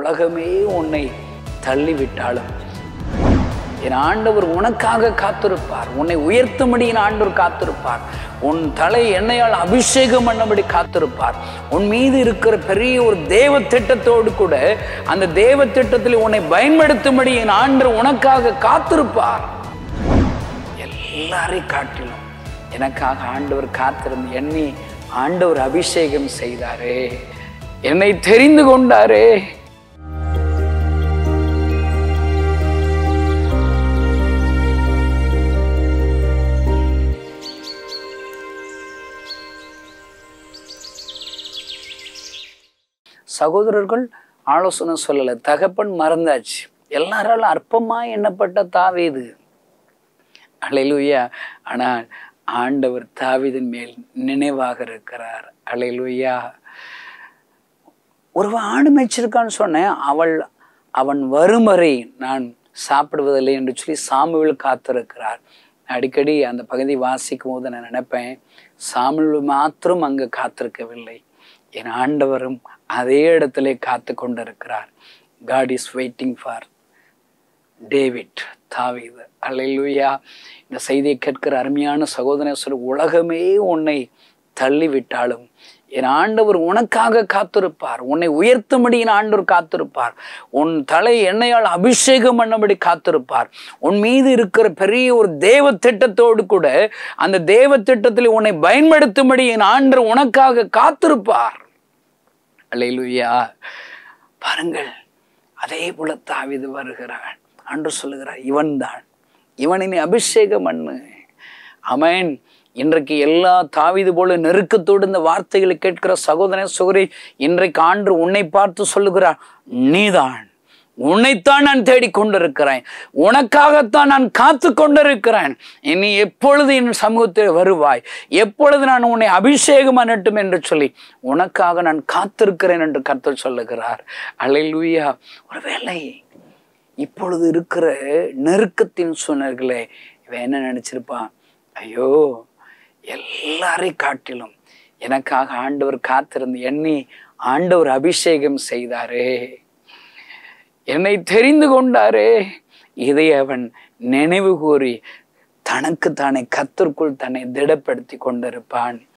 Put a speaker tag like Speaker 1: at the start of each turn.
Speaker 1: உலகமே உன்னை தள்ளிவிட்டாலும் என் ஆண்டவர் உனக்காக காத்திருப்பார் உன்னை உயர்த்தும்படி என் ஆண்டவர் காத்திருப்பார் உன் தலை எண்ணெயால் அபிஷேகம் பண்ணபடி காத்திருப்பார் உன் மீது இருக்கிற பெரிய ஒரு தேவ திட்டத்தோடு கூட அந்த தேவ திட்டத்தில் உன்னை பயன்படுத்தும்படி என் ஆண்டவர் உனக்காக காத்திருப்பார் எல்லாரையும் காட்டிலும் எனக்காக ஆண்டவர் காத்திருந்து என்னை ஆண்டவர் அபிஷேகம் செய்தாரே என்னை தெரிந்து கொண்டாரே சகோதரர்கள் ஆலோசனை சொல்லலை தகப்பன் மறந்தாச்சு எல்லாராலும் அற்பமா எண்ணப்பட்ட தாவீது அலையிலுயா ஆனால் ஆண்டவர் தாவீதின் மேல் நினைவாக இருக்கிறார் அலையிலுயா ஒருவன் ஆடு மேய்ச்சிருக்கான்னு சொன்னேன் அவள் அவன் வரும் வரை நான் சாப்பிடுவதில்லை என்று சொல்லி சாமுவேல் காத்திருக்கிறார் அடிக்கடி அந்த பகுதி வாசிக்கும் போது நான் நினைப்பேன் சாமுவேல் மாத்திரம் அங்கு காத்திருக்கவில்லை என் ஆண்டவரும் அதே இடத்திலே காத்து கொண்டிருக்கிறார் God is waiting for David தாவீது அல்லேலூயா இந்த செய்தியை கேட்கிற அருமையான சகோதரேஸ்வரர் உலகமே உன்னை தள்ளிவிட்டாலும் என் ஆண்டவர் உனக்காக காத்திருப்பார் உன்னை உயர்த்தும்படி என் ஆண்டவர் காத்திருப்பார் உன் தலை எண்ணெயால் அபிஷேகம் பண்ணபடி காத்திருப்பார் உன் மீது இருக்கிற பெரிய ஒரு தேவ திட்டத்தோடு கூட அந்த தேவ திட்டத்தில் உன்னை பயன்படுத்தும்படி என் ஆண்டவர் உனக்காக காத்திருப்பார் அல்லேலூயா பாருங்கள் அதே போல தாவிது வருகிறான் அன்று சொல்லுகிறார் இவன்தான் இவனின் அபிஷேகம் பண்ணு அமேன் இன்றைக்கு எல்லா தாவிது போல நெருக்கத்தோடு இந்த வார்த்தைகளை கேட்கிற சகோதர சுகரி இன்றைக்கு ஆண்டு உன்னை பார்த்து சொல்லுகிறார் நீதான் உன்னைத்தான் நான் தேடிக்கொண்டிருக்கிறேன் உனக்காகத்தான் நான் காத்து கொண்டிருக்கிறேன் இனி எப்பொழுது என் சமூகத்தில் வருவாய் எப்பொழுது நான் உன்னை அபிஷேகம் பண்ணட்டும் என்று சொல்லி உனக்காக நான் காத்திருக்கிறேன் என்று கர்த்தர் சொல்லுகிறார் அலையிலுயா ஒருவேளை இப்பொழுது இருக்கிற நெருக்கத்தின் சூழ்நிலைகளே இவன் என்ன நினைச்சிருப்பான் ஐயோ எல்லாரையும் காட்டிலும் எனக்காக ஆண்டவர் காத்திருந்து என்னை ஆண்டவர் அபிஷேகம் செய்தாரே என்னை தெரிந்து கொண்டாரே இதை அவன் நினைவு கூறி தனக்கு தானே கத்திற்குள் தன்னை திடப்படுத்தி கொண்டிருப்பான்